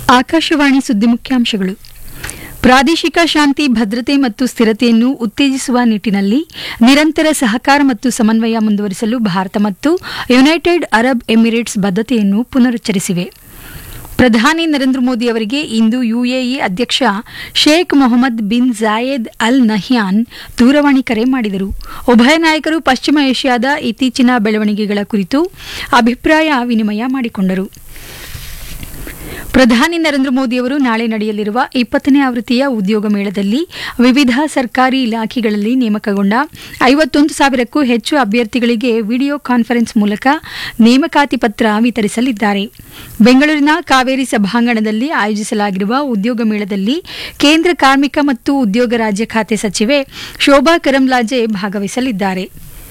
ಆಕಾಶವಾಣಿ ಸುದ್ದಿ ಮುಖ್ಯಾಂಶಗಳು ಪ್ರಾದೇಶಿಕ ಶಾಂತಿ ಭದ್ರತೆ ಮತ್ತು ಸ್ಥಿರತೆಯನ್ನು ಉತ್ತೇಜಿಸುವ ನಿಟ್ಟಿನಲ್ಲಿ ನಿರಂತರ ಸಹಕಾರ ಮತ್ತು ಸಮನ್ವಯ ಮುಂದುವರಿಸಲು ಭಾರತ ಮತ್ತು ಯುನೈಟೆಡ್ ಅರಬ್ ಎಮಿರೇಟ್ಸ್ ಬದ್ಧತೆಯನ್ನು ಪುನರುಚ್ಚರಿಸಿವೆ ಪ್ರಧಾನಿ ನರೇಂದ್ರ ಮೋದಿ ಅವರಿಗೆ ಇಂದು ಯುಎಇ ಅಧ್ಯಕ್ಷ Sheikh Mohammed bin Zayed Al Nahyan ದೂರವಾಣಿ ಕರೆ ಮಾಡಿದರು ಉಭಯ ನಾಯಕರು ಪಶ್ಚಿಮ ಏಷ್ಯಾದ ಇತ್ತೀಚಿನ ಬೆಳವಣಿಗೆಗಳ ಕುರಿತು ಅಭಿಪ್ರಾಯ ವಿನಿಮಯ ಮಾಡಿಕೊಂಡರು ಪ್ರಧಾನಿ ನರೇಂದ್ರ ಮೋದಿ ಅವರು ನಾಳೆ ನಡೆಯಲಿರುವ ಇಪ್ಪತ್ತನೇ ಆವೃತ್ತಿಯ ಉದ್ಯೋಗ ಮೇಳದಲ್ಲಿ ವಿವಿಧ ಸರ್ಕಾರಿ ಇಲಾಖೆಗಳಲ್ಲಿ ನೇಮಕಗೊಂಡ ಐವತ್ತೊಂದು ಸಾವಿರಕ್ಕೂ ಹೆಚ್ಚು ಅಭ್ಯರ್ಥಿಗಳಿಗೆ ವಿಡಿಯೋ ಕಾನ್ಫರೆನ್ಸ್ ಮೂಲಕ ನೇಮಕಾತಿ ಪತ್ರ ವಿತರಿಸಲಿದ್ದಾರೆ ಬೆಂಗಳೂರಿನ ಕಾವೇರಿ ಸಭಾಂಗಣದಲ್ಲಿ ಆಯೋಜಿಸಲಾಗಿರುವ ಉದ್ಯೋಗ ಮೇಳದಲ್ಲಿ ಕೇಂದ್ರ ಕಾರ್ಮಿಕ ಮತ್ತು ಉದ್ಯೋಗ ರಾಜ್ಯ ಖಾತೆ ಸಚಿವೆ ಶೋಭಾ ಕರಂಲಾಜೆ ಭಾಗವಹಿಸಲಿದ್ದಾರೆ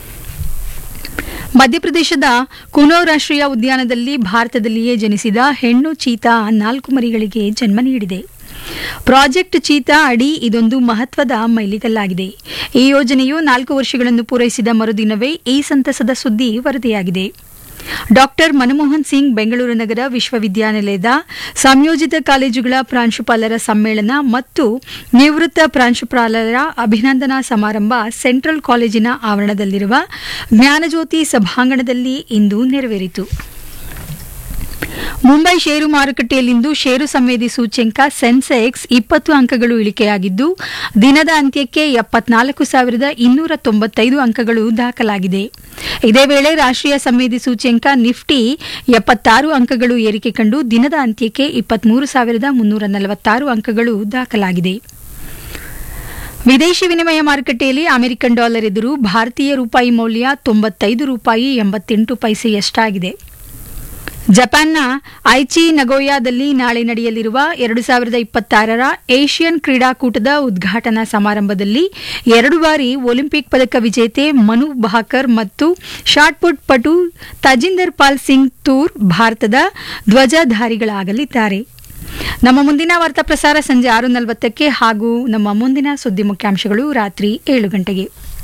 ಮಧ್ಯಪ್ರದೇಶದ ಕುನೋ ರಾಷ್ಟ್ರೀಯ ಉದ್ಯಾನದಲ್ಲಿ ಭಾರತದಲ್ಲಿಯೇ ಜನಿಸಿದ ಹೆಣ್ಣು ಚೀತಾ ನಾಲ್ಕು ಮರಿಗಳಿಗೆ ಜನ್ಮ ನೀಡಿದೆ ಪ್ರಾಜೆಕ್ಟ್ ಚೀತಾ ಅಡಿ ಇದೊಂದು ಮಹತ್ವದ ಮೈಲಿಗಲ್ಲಾಗಿದೆ ಈ ಯೋಜನೆಯು ನಾಲ್ಕು ವರ್ಷಗಳನ್ನು ಪೂರೈಸಿದ ಮರುದಿನವೇ ಈ ಸಂತಸದ ಸುದ್ದಿ ವರದಿಯಾಗಿದೆ ಡಾಕ್ಟರ್ ಮನಮೋಹನ್ ಸಿಂಗ್ ಬೆಂಗಳೂರು ನಗರ ವಿಶ್ವವಿದ್ಯಾನಿಲಯದ ಸಂಯೋಜಿತ ಕಾಲೇಜುಗಳ ಪ್ರಾಂಶುಪಾಲರ ಸಮ್ಮೇಳನ ಮತ್ತು ನಿವೃತ್ತ ಪ್ರಾಂಶುಪಾಲರ ಅಭಿನಂದನಾ ಸಮಾರಂಭ ಸೆಂಟ್ರಲ್ ಕಾಲೇಜಿನ ಆವರಣದಲ್ಲಿರುವ ಜ್ಞಾನಜ್ಯೋತಿ ಸಭಾಂಗಣದಲ್ಲಿ ಇಂದು ನೆರವೇರಿತು ಮುಂಬೈ ಷೇರು ಮಾರುಕಟ್ಟೆಯಲ್ಲಿಂದು ಷೇರು ಸಂವೇದಿ ಸೂಚ್ಯಂಕ ಸೆನ್ಸೆಕ್ಸ್ ಇಪ್ಪತ್ತು ಅಂಕಗಳು ಇಳಿಕೆಯಾಗಿದ್ದು ದಿನದ ಅಂತ್ಯಕ್ಕೆ ಎಪ್ಪತ್ನಾಲ್ಕು ಸಾವಿರದ ಇನ್ನೂರ ತೊಂಬತ್ತೈದು ಅಂಕಗಳು ದಾಖಲಾಗಿದೆ ಇದೇ ವೇಳೆ ರಾಷ್ಟ್ರೀಯ ಸಂವೇದಿ ಸೂಚ್ಯಂಕ ನಿಫ್ಟಿ ಎಪ್ಪತ್ತಾರು ಅಂಕಗಳು ಏರಿಕೆ ಕಂಡು ದಿನದ ಅಂತ್ಯಕ್ಕೆ ಇಪ್ಪತ್ಮೂರು ಸಾವಿರದ ಮುನ್ನೂರ ನಲವತ್ತಾರು ಅಂಕಗಳು ದಾಖಲಾಗಿದೆ ವಿದೇಶಿ ವಿನಿಮಯ ಮಾರುಕಟ್ಟೆಯಲ್ಲಿ ಅಮೆರಿಕನ್ ಡಾಲರ್ ಎದುರು ಭಾರತೀಯ ರೂಪಾಯಿ ಮೌಲ್ಯ ತೊಂಬತ್ತೈದು ರೂಪಾಯಿ ಎಂಬತ್ತೆಂಟು ಪೈಸೆಯಷ್ಟಾಗಿದೆ ಜಪಾನ್ನ ಐಚಿ ನಗೋಯಾದಲ್ಲಿ ನಾಳೆ ನಡೆಯಲಿರುವ ಎರಡು ಸಾವಿರದ ಇಪ್ಪತ್ತಾರರ ಏಷ್ಯನ್ ಕ್ರೀಡಾಕೂಟದ ಉದ್ಘಾಟನಾ ಸಮಾರಂಭದಲ್ಲಿ ಎರಡು ಬಾರಿ ಒಲಿಂಪಿಕ್ ಪದಕ ವಿಜೇತೆ ಮನು ಭಾಕರ್ ಮತ್ತು ಶಾಟ್ಪುಟ್ ಪಟು ತಜಿಂದರ್ ಪಾಲ್ ಸಿಂಗ್ ತೂರ್ ಭಾರತದ ಧ್ವಜಧಾರಿಗಳಾಗಲಿದ್ದಾರೆ ನಮ್ಮ ಮುಂದಿನ ವಾರ್ತಾ ಪ್ರಸಾರ ಸಂಜೆ ಆರು ನಲವತ್ತಕ್ಕೆ ಹಾಗೂ ನಮ್ಮ ಮುಂದಿನ ಸುದ್ದಿ ಮುಖ್ಯಾಂಶಗಳು ರಾತ್ರಿ ಏಳು ಗಂಟೆಗೆ